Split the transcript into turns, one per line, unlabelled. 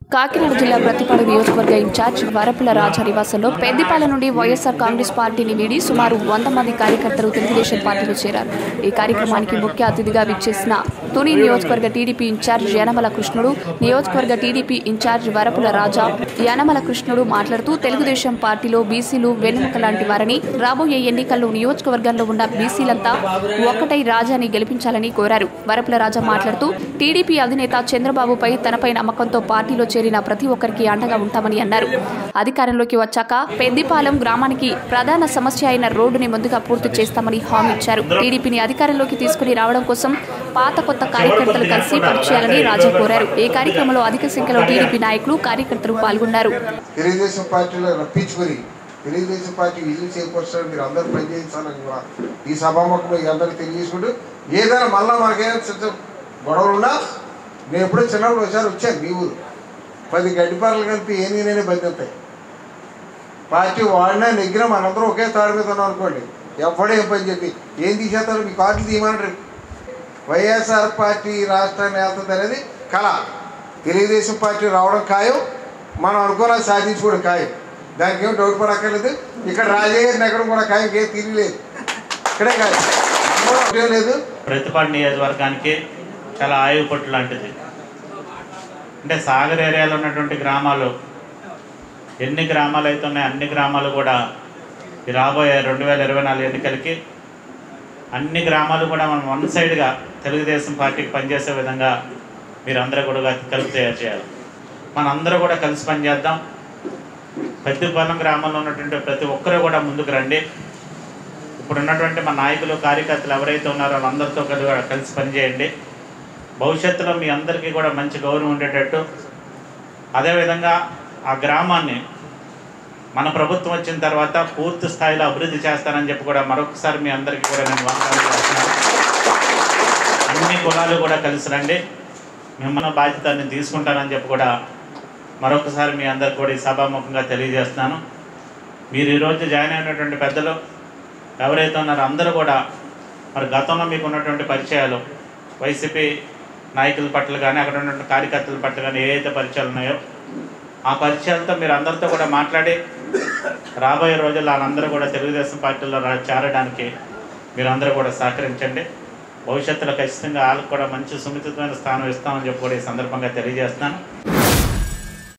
కాకినాడ జిల్లా ప్రతిపాడు నియోజకవర్గ ఇన్ఛార్జ్ వరపుల రాజా నివాసంలో పెద్దిపాల నుండి వైఎస్ఆర్ కాంగ్రెస్ పార్టీని వీడి సుమారు వంద మంది కార్యకర్తలు తెలుగుదేశం పార్టీలో చేరారు ఈ కార్యక్రమానికి ముఖ్య అతిథిగా విచ్చేసిన తుని నియోజకవర్గ టీడీపీ ఇన్ఛార్జ్ యనమల కృష్ణుడు నియోజకవర్గ టీడీపీ ఇన్ఛార్జ్ వరపుల రాజా యనమల కృష్ణుడు మాట్లాడుతూ తెలుగుదేశం పార్టీలో బీసీలు వెన్నెముక లాంటి వారని రాబోయే ఎన్నికల్లో నియోజకవర్గంలో ఉన్న బీసీలంతా ఒక్కటై రాజాని గెలిపించాలని కోరారు వరపుల రాజా మాట్లాడుతూ టీడీపీ అధినేత చంద్రబాబుపై తనపై నమ్మకంతో పార్టీలో చేరిన ప్రతి ఒక్కరికి అండగా ఉంటామని అన్నారు అధికారంలోకి వచ్చాక పెద్దిపాలెం గ్రామానికి ప్రధాన సమస్య అయిన రోడ్డుని ముందుగా పూర్తి చేస్తామని హామీ ఇచ్చారు టీడీపీని అధికారంలోకి తీసుకుని రావడం కోసం పాత కొత్త కార్యకర్తలు కలిసి పనిచేయాలని రాజా కోరారు ఈ కార్యక్రమంలో అధిక సంఖ్యలో టీడీపీ నాయకులు కార్యకర్తలు పాల్గొన్నారు
తెలుగుదేశం పార్టీలో రప్పించుకొని తెలుగుదేశం పార్టీ విజయం చేకూర్చడానికి మీరు అందరూ పనిచేయించాలని కూడా ఈ సభాముఖం మీ అందరికీ తెలియజేసుకుంటూ ఏదైనా మళ్ళీ మనకేమైనా చిన్న చిన్న గొడవలు ఉన్నా నేను ఎప్పుడో చిన్నప్పుడు ఒకసారి వచ్చాను మీ ఊరు పది గడ్డిపారలు కలిపి ఏంది నేనే బంధిస్తాయి పార్టీ వాడినా నెగ్గినా మనందరం ఒకే తాడు మీద ఉన్నాం అనుకోండి ఎవడే ఏం పని చెప్పి ఏం తీసేస్తారు మీ కార్డులు తీయమని వైఎస్ఆర్ పార్టీ రాష్ట్రాన్ని వెళ్తుంది అనేది కళ తెలుగుదేశం పార్టీ రావడం ఖాయం మనం అనుకున్న సాధించుకోవడం ఖాయం దానికి ఏం డౌట్ పడక్కర్లేదు ఇక్కడ రాజయ్య గారిని ఎక్కడ కూడా ఖాయం ఏం తిరగలేదు ఇక్కడే కాదు ఒకటే లేదు
ప్రతిపాడు నియోజకవర్గానికి చాలా ఆయుపట్టు లాంటిది అంటే సాగర్ ఏరియాలో ఉన్నటువంటి గ్రామాలు ఎన్ని గ్రామాలు అయితే ఉన్నాయో అన్ని గ్రామాలు కూడా ఈ రాబోయే రెండు వేల ఇరవై నాలుగు ఎన్నికలకి అన్ని గ్రామాలు కూడా మనం వన్ సైడ్గా తెలుగుదేశం పార్టీకి పనిచేసే విధంగా మీరందరూ కూడా కలిసి తయారు చేయాలి మనందరూ కూడా కలిసి పనిచేద్దాం పెద్దపాలెం గ్రామంలో ఉన్నటువంటి ప్రతి ఒక్కరూ కూడా ముందుకు రండి ఇప్పుడు ఉన్నటువంటి మా నాయకులు కార్యకర్తలు ఎవరైతే ఉన్నారో వాళ్ళందరితో కలిసి కలిసి పనిచేయండి భవిష్యత్తులో మీ అందరికీ కూడా మంచి గౌరవం ఉండేటట్టు అదేవిధంగా ఆ గ్రామాన్ని మన ప్రభుత్వం వచ్చిన తర్వాత పూర్తి స్థాయిలో అభివృద్ధి చేస్తానని చెప్పి కూడా మరొకసారి మీ అందరికీ కూడా నేను వాగ్దానం చేస్తున్నాను అన్ని కులాలు కూడా కలిసి రండి మిమ్మల్ని బాధ్యత నేను తీసుకుంటానని చెప్పి కూడా మరొకసారి మీ అందరికి కూడా ఈ సభాముఖంగా తెలియజేస్తున్నాను మీరు ఈరోజు జాయిన్ అయినటువంటి పెద్దలు ఎవరైతే ఉన్నారో అందరూ కూడా మరి గతంలో మీకు ఉన్నటువంటి పరిచయాలు వైసీపీ నాయకుల పట్ల కానీ అక్కడ ఉన్నటువంటి కార్యకర్తల పట్ల కానీ ఏవైతే పరిచయాలు ఉన్నాయో ఆ పరిచయాలతో మీరు అందరితో కూడా మాట్లాడి రాబోయే రోజుల్లో వాళ్ళందరూ కూడా తెలుగుదేశం పార్టీలో రా- చేరడానికి మీరు అందరూ కూడా సహకరించండి భవిష్యత్తులో ఖచ్చితంగా వాళ్ళకు కూడా మంచి సుమితమైన స్థానం ఇస్తామని చెప్పి కూడా ఈ సందర్భంగా తెలియజేస్తున్నాను